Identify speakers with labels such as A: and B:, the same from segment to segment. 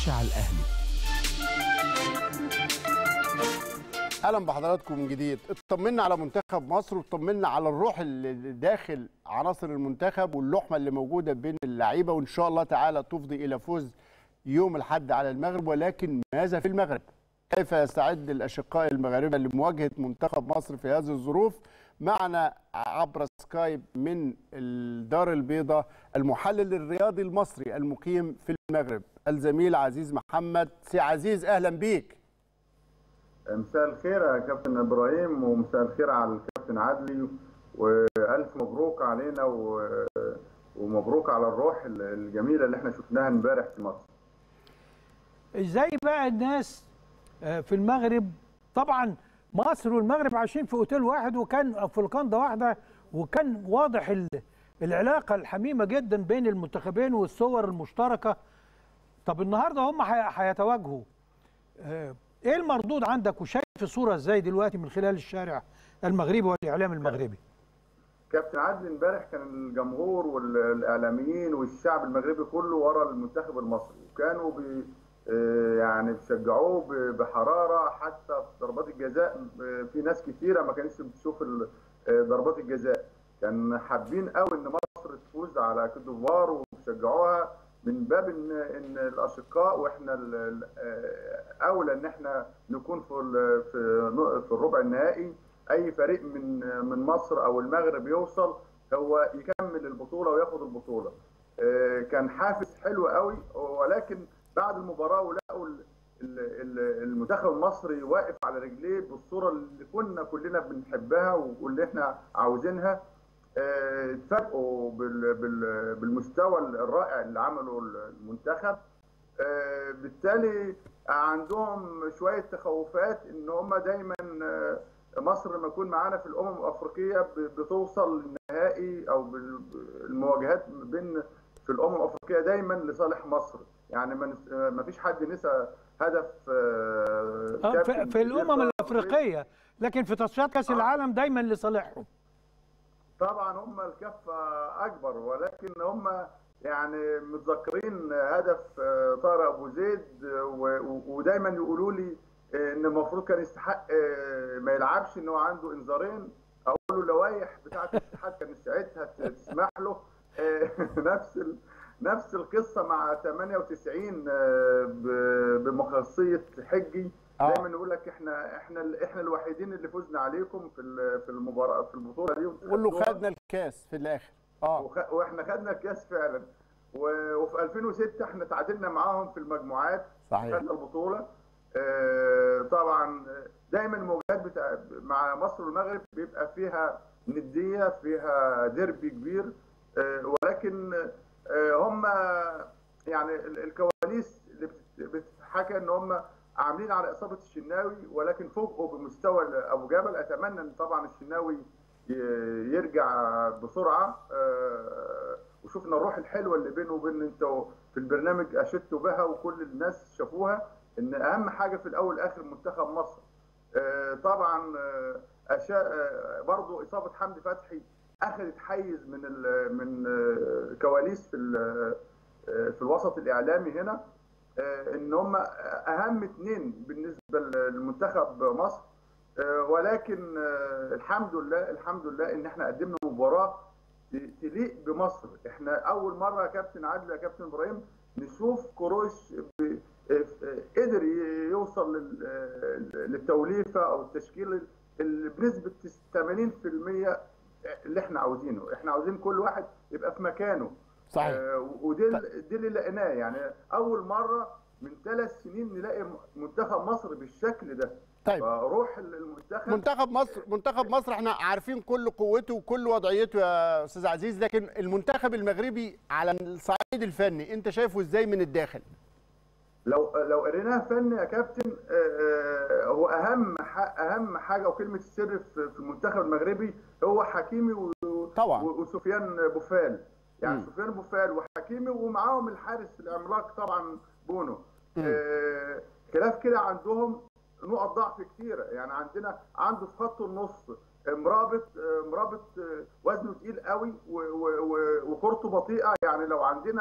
A: خش على الاهلي
B: اهلا بحضراتكم من جديد اطمنا على منتخب مصر واطمنا على الروح اللي داخل عناصر المنتخب واللحمه اللي موجوده بين اللعيبه وان شاء الله تعالى تفضي الى فوز يوم الاحد على المغرب ولكن ماذا في المغرب كيف يستعد الاشقاء المغاربه لمواجهه منتخب مصر في هذه الظروف معنا عبر سكايب من الدار البيضاء المحلل الرياضي المصري المقيم في المغرب الزميل عزيز محمد سي عزيز اهلا بيك
C: مساء الخير يا كابتن ابراهيم ومساء الخير على الكابتن عدلي والف مبروك علينا و... ومبروك على الروح الجميله اللي احنا شفناها امبارح في مصر.
D: ازاي بقى الناس في المغرب طبعا مصر والمغرب عايشين في اوتيل واحد وكان في لوكاندا واحده وكان واضح العلاقه الحميمه جدا بين المنتخبين والصور المشتركه طب النهارده هم هيتواجهوا ايه المردود عندك وشايف الصوره ازاي دلوقتي من خلال الشارع المغربي والاعلام المغربي
C: كابتن عادل امبارح كان الجمهور والاعلاميين والشعب المغربي كله ورا المنتخب المصري وكانوا بي يعني بيشجعوه بحراره حتى في ضربات الجزاء في ناس كثيره ما كانتش بتشوف ضربات الجزاء كان حابين قوي ان مصر تفوز على كوت ديفوار وبيشجعوها من باب ان ان الاشقاء واحنا اولى ان احنا نكون في في في الربع النهائي اي فريق من من مصر او المغرب يوصل هو يكمل البطوله وياخد البطوله كان حافز حلو قوي ولكن بعد المباراه ولقوا المنتخب المصري واقف على رجليه بالصوره اللي كنا كلنا بنحبها واللي احنا عاوزينها اتفاجئوا بالمستوى الرائع اللي عمله المنتخب بالتالي عندهم شويه تخوفات ان هم دايما مصر لما يكون معانا في الامم الافريقيه بتوصل للنهائي او المواجهات بين في الامم الافريقيه دايما لصالح مصر يعني ما فيش حد نسى هدف
D: في, في الامم الافريقيه لكن في تصفيات كاس العالم دايما لصالحهم
C: طبعا هم الكفه اكبر ولكن هم يعني متذكرين هدف طارق ابو زيد ودايما يقولوا لي ان المفروض كان يستحق ما يلعبش ان هو عنده انذارين اقول له اللوائح بتاعه الاتحاد كانت ساعتها تسمح له نفس ال... نفس القصه مع 98 بمخصصيه حجي دايما نقول لك احنا احنا احنا الوحيدين اللي فزنا عليكم في في المباراه في البطوله دي
B: واللي خدنا الكاس في الاخر
C: اه وخ... واحنا خدنا الكاس فعلا و... وفي 2006 احنا تعادلنا معاهم في المجموعات
B: صحيح
C: خدنا البطوله آه طبعا دايما المواجهات بتاع مع مصر والمغرب بيبقى فيها نديه فيها ديربي كبير آه ولكن آه هم يعني الكواليس اللي بتتحكى ان هم عاملين على اصابه الشناوي ولكن فوجئوا بمستوى ابو جبل اتمنى ان طبعا الشناوي يرجع بسرعه وشفنا الروح الحلوه اللي بينه وبين انتوا في البرنامج اشدتوا بها وكل الناس شافوها ان اهم حاجه في الاول والاخر منتخب مصر طبعا اشياء برضه اصابه حمدي فتحي اخذت حيز من من كواليس في في الوسط الاعلامي هنا ان هم اهم اثنين بالنسبه لمنتخب مصر ولكن الحمد لله الحمد لله ان احنا قدمنا مباراه تليق بمصر احنا اول مره يا كابتن عادل يا كابتن ابراهيم نشوف كروش قدر يوصل للتوليفه او التشكيل اللي بنسبه 80% اللي احنا عاوزينه احنا عاوزين كل واحد يبقى في مكانه
B: صحيح
C: آه ودي دي اللي لقيناه يعني اول مره من ثلاث سنين نلاقي منتخب مصر بالشكل ده
B: طيب
C: روح المنتخب
B: منتخب مصر منتخب مصر احنا عارفين كل قوته وكل وضعيته يا استاذ عزيز لكن المنتخب المغربي على الصعيد الفني انت شايفه ازاي من الداخل
C: لو لو قريناها فن يا كابتن هو اهم اهم حاجه وكلمه السر في المنتخب المغربي هو حكيمي و
B: طبعا
C: وسفيان بوفال يعني م. سفيان بوفال وحكيمي ومعاهم الحارس العملاق طبعا بونو آه خلاف كده عندهم نقط ضعف كتيره يعني عندنا عنده في خط النص مرابط مرابط وزنه تقيل قوي وكورته بطيئه يعني لو عندنا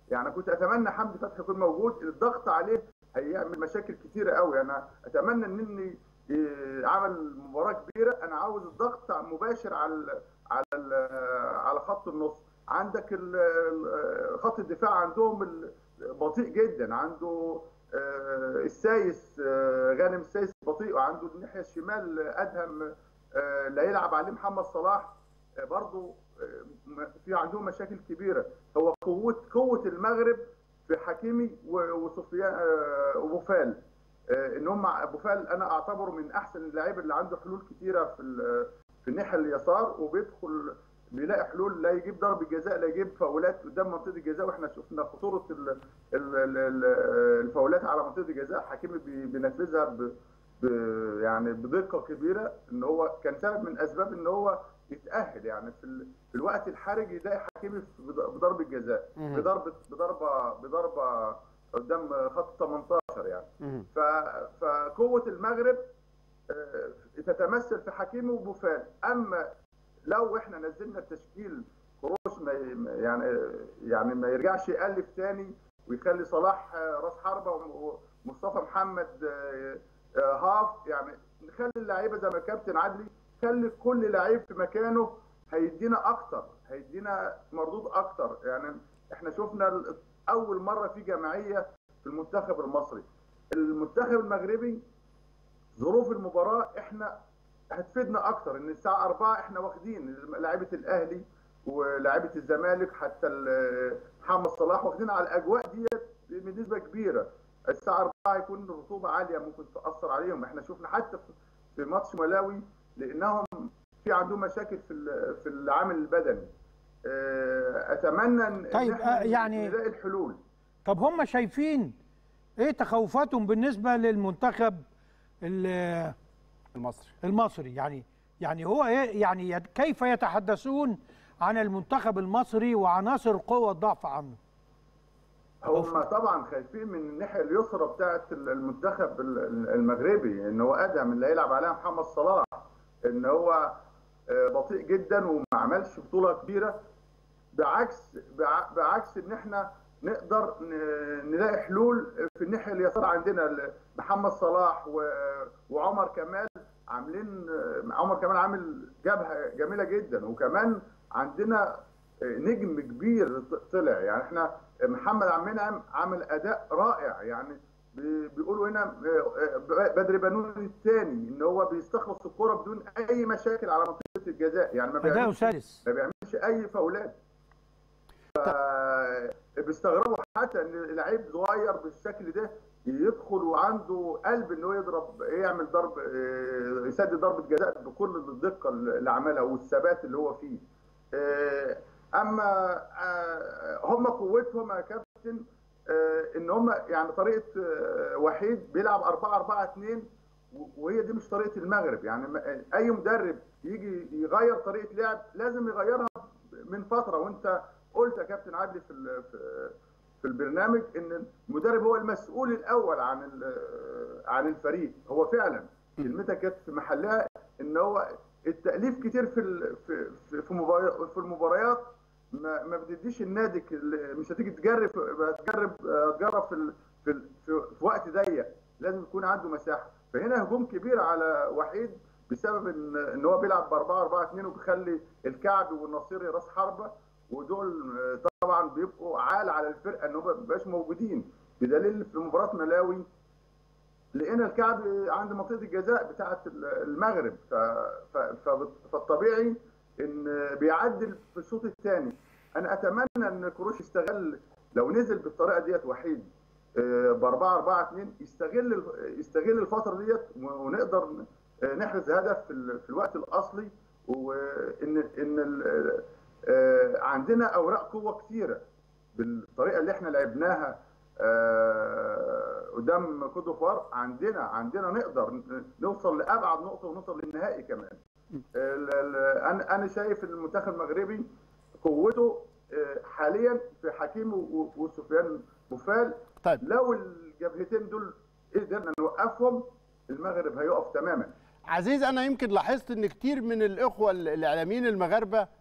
C: يعني كنت اتمنى حمدي فتحي يكون موجود الضغط عليه هيعمل مشاكل كتيره قوي انا اتمنى ان اني إيه، عمل مباراه كبيره انا عاوز الضغط مباشر على ال على ال على خط النص عندك ال- ال- خط الدفاع عندهم ال- بطيء جدا عنده آه، السايس آه، غانم السايس بطيء وعنده الناحيه الشمال ادهم آه، لا يلعب عليه محمد صلاح آه، برضو آه، م- في عندهم مشاكل كبيره هو قوه قوه المغرب في حكيمي و- وسفيان آه، وبوفال آه، ان هم بوفال انا اعتبره من احسن اللعيبه اللي عنده حلول كتيره في ال- في الناحيه اليسار وبيدخل بيلاقي حلول لا يجيب ضرب جزاء لا يجيب فاولات قدام منطقه الجزاء واحنا شفنا خطوره ال- ال- ال- ال- الفاولات على منطقه الجزاء حكيمي بي- بينفذها ب ب- يعني بدقه كبيره ان هو كان سبب من اسباب ان هو يتاهل يعني في, ال- في الوقت الحرج يلاقي حكيمي في- بض- بضربه جزاء
B: مهم.
C: بضربه بضربه بضربه قدام خط 18 يعني
B: مهم.
C: ف- فقوه المغرب آه، تتمثل في حكيمي وبوفال اما لو احنا نزلنا التشكيل كروش ما ي- ما- يعني يعني ما يرجعش يالف تاني ويخلي صلاح آه، راس حربه ومصطفى محمد آه، آه، هاف يعني نخلي اللعيبه زي ما الكابتن عدلي خلي كل لعيب في مكانه هيدينا اكتر هيدينا مردود اكتر يعني احنا شفنا ال- اول مره في جماعيه في المنتخب المصري المنتخب المغربي ظروف المباراه احنا هتفيدنا اكتر ان الساعه 4 احنا واخدين لعيبه الاهلي ولاعيبه الزمالك حتى ال- محمد صلاح واخدين على الاجواء ديت بنسبه كبيره الساعه 4 هيكون الرطوبه عاليه ممكن تاثر عليهم احنا شفنا حتى في- في ماتش ملاوي لانهم في عندهم مشاكل في ال- في العامل البدني آه، اتمنى ان إن
D: طيب،
C: إحنا
D: آه، يعني-
C: نلاقي الحلول
D: طب هم شايفين ايه تخوفاتهم بالنسبه للمنتخب ال-
B: المصري
D: المصري يعني يعني هو إيه يعني يت- كيف يتحدثون عن المنتخب المصري وعناصر القوه الضعف عنه
C: هم طبعا خايفين من الناحيه اليسرى بتاعه المنتخب المغربي ان هو ادهم اللي هيلعب عليها محمد صلاح ان هو آه، بطيء جدا وما عملش بطوله كبيره بعكس بع- بعكس ان احنا نقدر ن- نلاقي حلول في الناحيه اليسار عندنا ال- محمد صلاح و- وعمر كمال عاملين آه، عمر كمال عامل جبهه جميله جدا وكمان عندنا نجم كبير ط- طلع يعني احنا محمد عبد المنعم عمل اداء رائع يعني بي- بيقولوا هنا آه، آه، بدر بنون الثاني ان هو بيستخلص الكره بدون اي مشاكل على منطقه الجزاء يعني ما
D: اداؤه
C: بيعملش
D: سلس
C: ما بيعملش اي فاولات ف- بيستغربوا حتى ان لعيب صغير بالشكل ده يدخل وعنده قلب ان هو يضرب يعمل ضرب آه، يسدد ضربه جزاء بكل الدقه اللي عملها والثبات اللي هو فيه آه، اما آه، هم قوتهم يا كابتن آه، ان هم يعني طريقه آه، وحيد بيلعب 4 4 2 وهي دي مش طريقه المغرب يعني ما- اي مدرب يجي يغير طريقه لعب لازم يغيرها من فتره وانت قلت يا كابتن عدلي في ال- في في البرنامج ان المدرب هو المسؤول الاول عن ال- عن الفريق هو فعلا كلمتك جت في محلها ان هو التاليف كتير في ال- في في في مباريات في المباريات ما ما بتديش النادي ك- مش هتيجي تجرب تجرب تجرب في ال- في ال- في في وقت ضيق لازم يكون عنده مساحه فهنا هجوم كبير على وحيد بسبب ان ان هو بيلعب ب 4 4 2 وبيخلي الكعبي والنصيري راس حربه ودول آه، طبعا بيبقوا عال على الفرقه ان هم ما بيبقاش موجودين بدليل في مباراه ملاوي لقينا الكعبي عند منطقه الجزاء بتاعه المغرب ف... ف... ف... فالطبيعي ان بيعدل في الشوط الثاني انا اتمنى ان كروش يستغل لو نزل بالطريقه ديت وحيد ب 4 4 2 يستغل ال- يستغل الفتره ديت ونقدر آه، نحرز هدف في, ال... في الوقت الاصلي وان ان ال... آه، عندنا اوراق قوه كثيره بالطريقه اللي احنا لعبناها آه، قدام كوت ديفوار عندنا عندنا نقدر ن- نوصل لابعد نقطه ونوصل للنهائي كمان ال- ال- انا انا شايف المنتخب المغربي قوته آه، حاليا في حكيم و- وسفيان بوفال
B: طيب.
C: لو الجبهتين دول قدرنا نوقفهم المغرب هيقف تماما
B: عزيز انا يمكن لاحظت ان كتير من الاخوه الاعلاميين المغاربه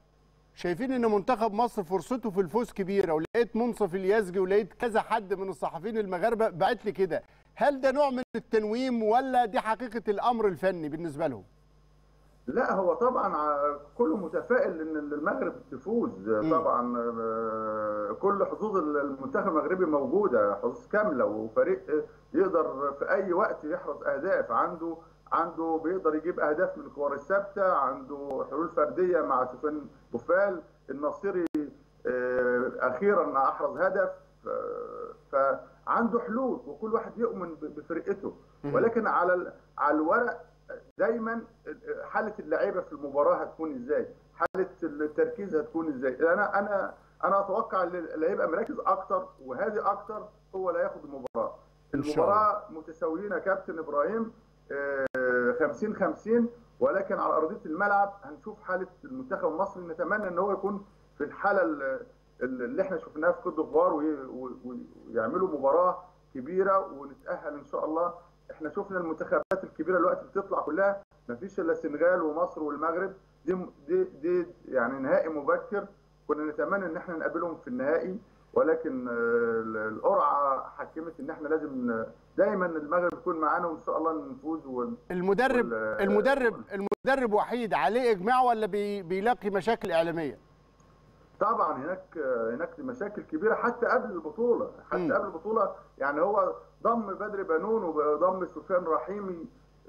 B: شايفين ان منتخب مصر فرصته في الفوز كبيره ولقيت منصف اليزجي ولقيت كذا حد من الصحفيين المغاربه بعت لي كده هل ده نوع من التنويم ولا دي حقيقه الامر الفني بالنسبه لهم
C: لا هو طبعا ع- كله متفائل ان المغرب تفوز طبعا آه، كل حظوظ المنتخب المغربي موجوده حظوظ كامله وفريق يقدر في اي وقت يحرز اهداف عنده عنده بيقدر يجيب اهداف من الكور الثابته عنده حلول فرديه مع سفيان بوفال الناصري آه، اخيرا احرز هدف آه، فعنده حلول وكل واحد يؤمن ب- بفرقته ولكن على ال- على الورق دايما حاله اللعيبه في المباراه هتكون ازاي؟ حاله التركيز هتكون ازاي؟ انا انا انا اتوقع ان اللي هيبقى مركز اكتر وهادي اكتر هو اللي هياخد المباراه.
B: إن شاء الله.
C: المباراه متساويين يا كابتن ابراهيم آه، 50 50 ولكن على ارضيه الملعب هنشوف حاله المنتخب المصري نتمنى ان هو يكون في الحاله ال- اللي احنا شفناها في كوت ديفوار وي- وي- ويعملوا مباراه كبيره ونتاهل ان شاء الله احنا شفنا المنتخبات الكبيره دلوقتي بتطلع كلها ما فيش الا السنغال ومصر والمغرب دي دي دي يعني نهائي مبكر كنا نتمنى ان احنا نقابلهم في النهائي ولكن آه، القرعه حكمت ان احنا لازم ن- دايما المغرب يكون معانا وان شاء الله نفوز ون...
B: المدرب
C: وال-
B: المدرب المدرب وحيد عليه اجماع ولا بي بيلاقي مشاكل اعلاميه
C: طبعا هناك هناك مشاكل كبيره حتى قبل البطوله حتى
B: مم.
C: قبل البطوله يعني هو ضم بدر بنون وضم سفيان رحيمي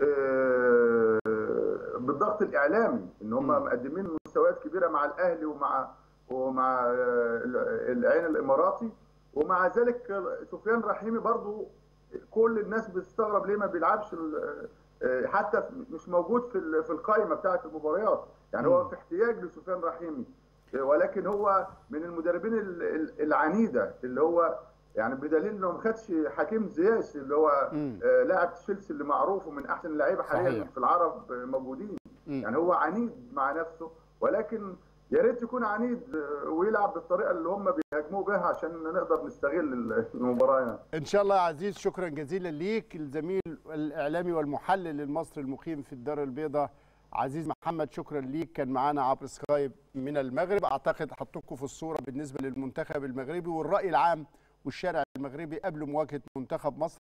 C: آه، بالضغط الاعلامي ان هم
B: مم.
C: مقدمين مستويات كبيره مع الاهلي ومع ومع آه، العين الاماراتي ومع ذلك سفيان رحيمي برضو كل الناس بتستغرب ليه ما بيلعبش ال- آه، حتى مش موجود في ال- في القائمه بتاعه المباريات يعني هو
B: مم.
C: في احتياج لسفيان رحيمي ولكن هو من المدربين ال- ال- العنيده اللي هو يعني بدليل انه ما خدش حكيم زياش اللي هو
B: مم.
C: آه، لاعب تشيلسي اللي معروف ومن احسن اللعيبه حاليا
B: صحيح.
C: في العرب آه، موجودين
B: مم.
C: يعني هو عنيد مع نفسه ولكن يا ريت يكون عنيد آه، ويلعب بالطريقه اللي هم بيهاجموه بها عشان نقدر نستغل ال- المباراه يعني.
B: ان شاء الله يا عزيز شكرا جزيلا ليك الزميل الاعلامي والمحلل المصري المقيم في الدار البيضاء عزيز محمد شكرا ليك كان معانا عبر سكايب من المغرب اعتقد حطوكم في الصوره بالنسبه للمنتخب المغربي والراي العام والشارع المغربي قبل مواجهه منتخب مصر